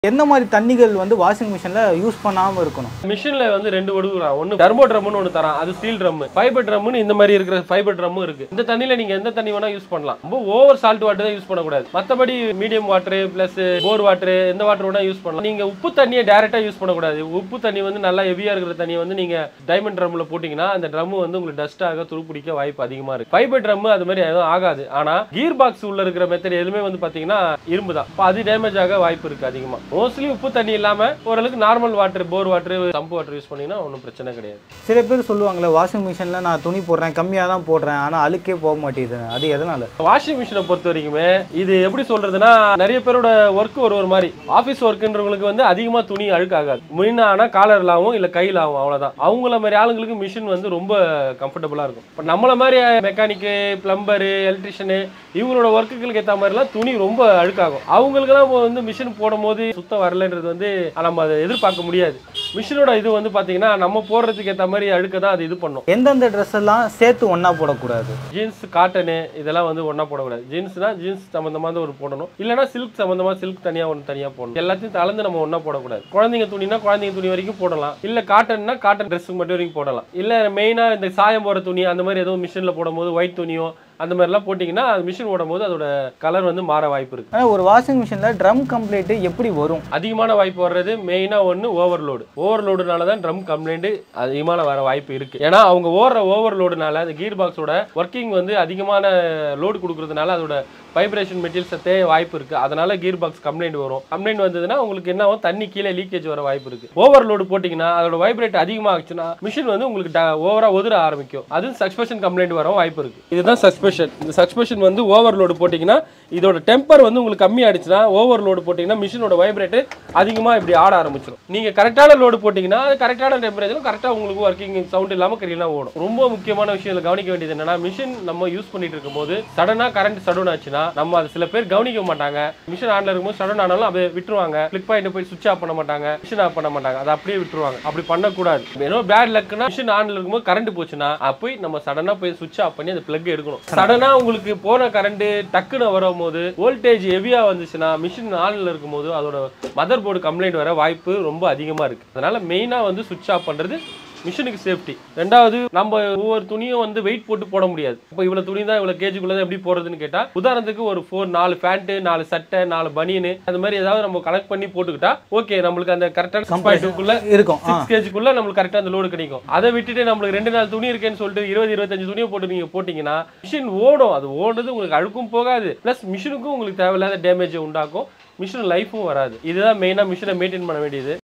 என்ன மாதிரி தண்ணிகள் வந்து வாஷிங் மிஷின்ல யூஸ் பண்ணாம இருக்கணும் மிஷின்ல வந்து ரெண்டு கொடுக்குறான் ஒன்னு டர்மோ ட்ரம்னு ஒன்று தரான் அது ஸ்டீல் ட்ரம் ஃபைபர் ட்ரம்னு இந்த மாதிரி இருக்கிற ஃபைபர் ட்ரம்மும் இருக்கு இந்த தண்ணியில நீங்க எந்த தண்ணி வேணா யூஸ் பண்ணலாம் ரொம்ப ஓவர் சால்ட் வாட்டர் தான் யூஸ் பண்ணக்கூடாது மத்தபடி medium water plus bore water எந்த வாட்டர் வேணா யூஸ் பண்ணலாம் நீங்க உப்பு தண்ணியை டைரக்டா யூஸ் பண்ணக்கூடாது உப்பு தண்ணி வந்து நல்லா ஹெவியா இருக்கிற தண்ணியை வந்து நீங்க டைமண்ட் ட்ரம்ல போட்டீங்கன்னா அந்த ட்ரம் வந்து உங்களுக்கு டஸ்ட் ஆக துருப்பிடிக்க வாய்ப்பு அதிகமா இருக்கு ஃபைபர் ட்ரம் அது மாதிரி எதுவும் ஆகாது ஆனா கீர் பாக்ஸ் உள்ள இருக்கிற மெத்தட் எதுவுமே வந்து பாத்தீங்கன்னா இரும்பு தான் அப்ப அது டேமேஜ் ஆக வாய்ப்பு இருக்கு அதிகமா மோஸ்ட்லி உப்பு தண்ணி இல்லாம ஓரளவுக்கு normal water bore water sump water use பண்ணீங்கன்னா ஒன்றும் பிரச்சனை கிடையாது சில பேர் சொல்லுவாங்கல்ல வாஷிங் மிஷின்ல நான் துணி போடுறேன் கம்மியா தான் போடுறேன் ஆனா அழுக்கே போக மாட்டேங்குது அது எதனால வாஷிங் மிஷினை பொறுத்த வரைக்குமே இது எப்படி சொல்றதுன்னா நிறைய பேரோட ஒர்க் ஒரு ஒரு மாதிரி ஆஃபீஸ் ஒர்க்குன்றவங்களுக்கு வந்து அதிகமா துணி அழுக்காகாது மீன் ஆனா காலர்ல ஆகும் இல்ல கையில் ஆகும் அவ்வளவுதான் அவங்கள மாதிரி ஆளுங்களுக்கு மிஷின் வந்து ரொம்ப கம்ஃபர்டபுளா இருக்கும் இப்போ நம்மள மாதிரி மெக்கானிக்கு பிளம்பரு எலக்ட்ரிஷியனு இவங்களோட ஒர்க்குகளுக்கு ஏற்ற மாதிரிலாம் துணி ரொம்ப அழுக்காகும் அவங்களுக்குலாம் இப்போ வந்து மிஷின் போடும் போது சுத்தம் வரலன்றது வந்து நம்ம அதை எதிர்பார்க்க முடியாது மிஷினோட இது வந்து பாத்தீங்கன்னா நம்ம போடுறதுக்கு ஏற்ற மாதிரி அழுக்க தான் அது இது பண்ணும் எந்தெந்த ட்ரெஸ் எல்லாம் சேர்த்து ஒண்ணா போடக்கூடாது ஜீன்ஸ் காட்டனு இதெல்லாம் வந்து ஒன்றா போடக்கூடாது ஜீன்ஸ்னா ஜீன்ஸ் சம்மந்தமாக ஒரு போடணும் இல்லைனா சில்க் சம்மந்தமாக சில்க் தனியாக ஒன்று தனியாக போடணும் எல்லாத்தையும் கலந்து நம்ம ஒன்றா போடக்கூடாது குழந்தைங்க துணினா குழந்தைங்க துணி வரைக்கும் போடலாம் இல்லை காட்டன்னா காட்டன் ட்ரெஸ்ஸுக்கு மட்டும் வரைக்கும் போடலாம் இல்லை மெயினாக இந்த சாயம் போகிற துணி அந்த மாதிரி எதுவும் மிஷினில் போடும்போது ஒயிட் துணியோ அந்த மாதிரிலாம் போட்டிங்கன்னா அது மிஷின் ஓடும்போது அதோட கலர் வந்து மாற வாய்ப்பு இருக்குது ஆனா ஒரு வாஷிங் மிஷின்ல ட்ரம் கம்ப்ளைண்ட் எப்படி வரும் அதிகமான வாய்ப்பு வர்றது மெயினாக ஒன்று ஓவர்லோடு ஓவர்லோடுனால தான் ட்ரம் கம்ப்ளைண்ட் அதிகமான வர வாய்ப்பு இருக்கு ஏன்னா அவங்க ஓடுற ஓவர்லோடுனால அந்த கீர் பாக்ஸோட ஒர்க்கிங் வந்து அதிகமான லோடு கொடுக்கறதுனால அதோட வைப்ரேஷன் மெட்டீரியல்ஸ் தேய வாய்ப்பு இருக்கு அதனால கீர் பாக்ஸ் கம்ப்ளைண்ட் வரும் கம்ப்ளைண்ட் வந்ததுன்னா உங்களுக்கு என்ன ஆகும் தண்ணி கீழே லீக்கேஜ் வர வாய்ப்பு இருக்கு ஓவர்லோடு போட்டிங்கன்னா அதோட வைப்ரேட் அதிகமாகிச்சுன்னா மிஷின் வந்து உங்களுக்கு ஓவரா ஒதுர ஆரம்பிக்கும் அது சஸ்பெஷன் கம்ப்ளைண்ட் வர வாய்ப்பு இருக்கு இதுதான் சஸ்பெஷன் இந்த சஸ்பெஷன் வந்து ஓவர்லோடு போட்டிங்கன்னா இதோட டெம்பர் வந்து உங்களுக்கு கம்மியாயிடுச்சுன்னா ஓவர்லோடு போட்டிங்கன்னா மிஷினோட வைப்ரேட் அதிகமாக இப்படி ஆட ஆரம்பிச்சிடும் நீங்கள் கரெக்டான லோடு போட்டிங்கன்னா அது கரெக்டான டெம்பரேச்சர் கரெக்டாக உங்களுக்கு ஒர்க்கிங் சவுண்ட் இல்லாமல் க்ளீனாக ஓடும் ரொம்ப முக்கியமான விஷயம் இதுல கவனிக்க வேண்டியது என்னன்னா மிஷின் நம்ம யூஸ் பண்ணிட்டு இருக்கும்போது சடனாக கரண்ட் சடவுன் ஆச்சுன்னா நம்ம அது சில பேர் கவனிக்க மாட்டாங்க மிஷின் ஆன்ல இருக்கும்போது சடவுன் ஆனாலும் அப்படியே விட்டுருவாங்க கிளிக் பாயிண்ட் போய் சுவிச் ஆஃப் பண்ண மாட்டாங்க மிஷின் ஆஃப் பண்ண மாட்டாங்க அதை அப்படியே விட்டுருவாங்க அப்படி பண்ணக்கூடாது ஏதோ பேட் லக்னா மிஷின் ஆன்ல இருக்கும்போது கரண்ட் போச்சுன்னா அப்ப போய் நம்ம சடனாக போய் சுவிச் ஆஃப் பண்ணி அந்த பிளக் எடுக்கணும் சடனாக உங்களுக்கு போன கரண்ட் டக்குன்னு வரும்போது வோல்டேஜ் ஹெவியா வந்துச்சுன்னா மிஷின் ஆன்ல இருக்கும்போது அதோட மதர் போர்டு கம்ப்ளைண்ட் வர வாய்ப்பு ரொம்ப அதிகமா இருக்கு அதனால மெயினா வந்து சுவிச் ஆஃப் பண்றது மிஷினுக்கு சேஃப்டி ரெண்டாவது நம்ம ஒவ்வொரு துணியும் வந்து வெயிட் போட்டு போட முடியாது இப்போ இவ்வளவு துணி தான் இவ்வளவு கேஜுக்குள்ள தான் எப்படி போடுறதுன்னு கேட்டா உதாரணத்துக்கு ஒரு ஃபோர் நாலு பேண்ட் நாலு சட்டை நாலு பனியனு அந்த மாதிரி ஏதாவது நம்ம கனெக்ட் பண்ணி போட்டுக்கிட்டா ஓகே நம்மளுக்கு அந்த கரெக்டான கம்பாய்ட்டுக்குள்ள இருக்கும் ஆ. சிக்ஸ் கேஜுக்குள்ள நம்மளுக்கு கரெக்டாக அந்த லோடு கிடைக்கும் அதை விட்டுட்டு நம்மளுக்கு ரெண்டு நாள் துணி இருக்கேன்னு சொல்லிட்டு இருபது இருபத்தஞ்சு துணியை போட்டு நீங்க போட்டீங்கன்னா மிஷின் ஓடும் அது ஓடுறது உங்களுக்கு அழுக்கும் போகாது ப்ளஸ் மிஷினுக்கும் உங்களுக்கு தேவையில்லாத டேமேஜை உண்டாக்கும் மிஷின் லைஃபும் வராது இதுதான் மெயினாக மிஷினை மெயின்டைன் பண்ண வேண்டியது